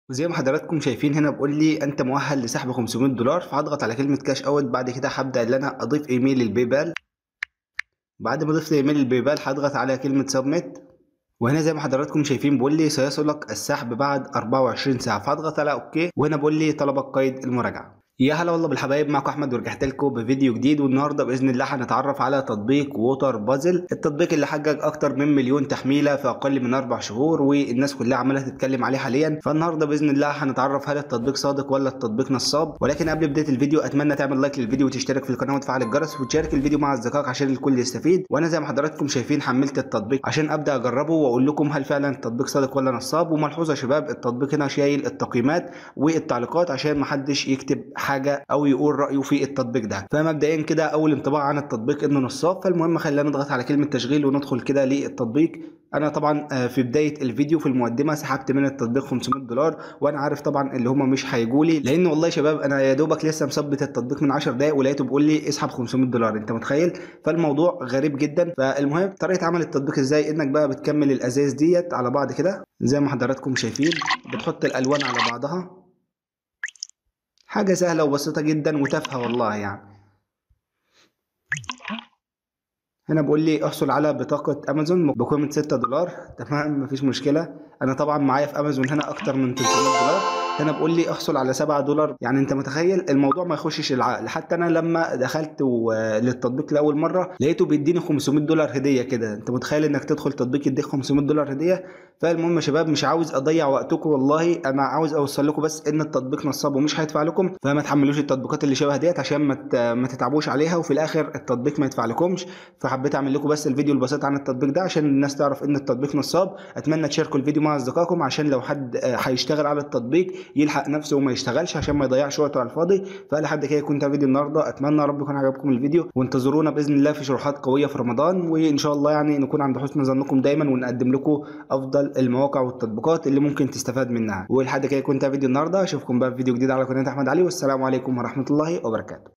وزي ما حضراتكم شايفين هنا بيقول لي انت مؤهل لسحب 500 دولار فهضغط على كلمه كاش اوت بعد كده هبدا ان انا اضيف ايميل الباي بال بعد ما ضفت ايميل الباي بال هضغط على كلمه سبميت وهنا زي ما حضراتكم شايفين بيقول لي سيصلك السحب بعد 24 ساعه فهضغط على اوكي وهنا بيقول لي طلبك قيد المراجعه يا هلا والله بالحبايب معكم احمد ورجعت لكم بفيديو جديد والنهارده باذن الله هنتعرف على تطبيق ووتر بازل التطبيق اللي حقق اكتر من مليون تحميله في اقل من اربع شهور والناس كلها عماله تتكلم عليه حاليا فالنهارده باذن الله هنتعرف هل التطبيق صادق ولا التطبيق نصاب ولكن قبل بدايه الفيديو اتمنى تعمل لايك للفيديو وتشترك في القناه وتفعل الجرس وتشارك الفيديو مع اصدقائك عشان الكل يستفيد وانا زي ما حضراتكم شايفين حملت التطبيق عشان ابدا اجربه واقول لكم هل فعلا التطبيق صادق ولا نصاب وملحوظه يا شباب التطبيق هنا شايل التقييمات والتعليقات عشان محدش يكتب حاجه او يقول يقول رايه في التطبيق ده فمبدئيا كده اول انطباع عن التطبيق انه نصاب فالمهم خلينا نضغط على كلمه تشغيل وندخل كده للتطبيق انا طبعا في بدايه الفيديو في المقدمه سحبت من التطبيق 500 دولار وانا عارف طبعا اللي هم مش هيجوا لي لان والله يا شباب انا يا دوبك لسه مثبت التطبيق من 10 دقائق ولقيته بيقول لي اسحب 500 دولار انت متخيل فالموضوع غريب جدا فالمهم طريقه عمل التطبيق ازاي انك بقى بتكمل الازاز ديت على بعض كده زي ما حضراتكم شايفين بتحط الالوان على بعضها حاجة سهلة وبسيطة جدا وتافهة والله يعني هنا بقول لي احصل على بطاقة امازون بقيمة 6 دولار تمام مفيش مشكلة انا طبعا معايا في امازون هنا اكتر من 300 دولار هنا بقول لي احصل على 7 دولار يعني انت متخيل الموضوع ما يخشش العقل حتى انا لما دخلت للتطبيق لاول مره لقيته بيديني 500 دولار هديه كده انت متخيل انك تدخل تطبيق يديك 500 دولار هديه فالمهم يا شباب مش عاوز اضيع وقتكم والله انا عاوز اوصل لكم بس ان التطبيق نصاب ومش هيدفع لكم فما تحملوش التطبيقات اللي شبه ديت عشان ما ما تتعبوش عليها وفي الاخر التطبيق ما يدفع لكمش فحبيت اعمل لكم بس الفيديو البسيط عن التطبيق ده عشان الناس تعرف ان التطبيق نصاب اتمنى تشاركوا الفيديو مع اصدقائكم عشان لو حد هيشتغل على التطبيق يلحق نفسه وما يشتغلش عشان ما يضيعش وقته على الفاضي فلحد كده يكون ده فيديو النهارده اتمنى رب يكون عجبكم الفيديو وانتظرونا باذن الله في شروحات قويه في رمضان وان شاء الله يعني نكون عند حسن ظنكم دايما ونقدم لكم افضل المواقع والتطبيقات اللي ممكن تستفاد منها ولحد كده يكون ده فيديو النهارده اشوفكم بقى في فيديو جديد على قناه احمد علي والسلام عليكم ورحمه الله وبركاته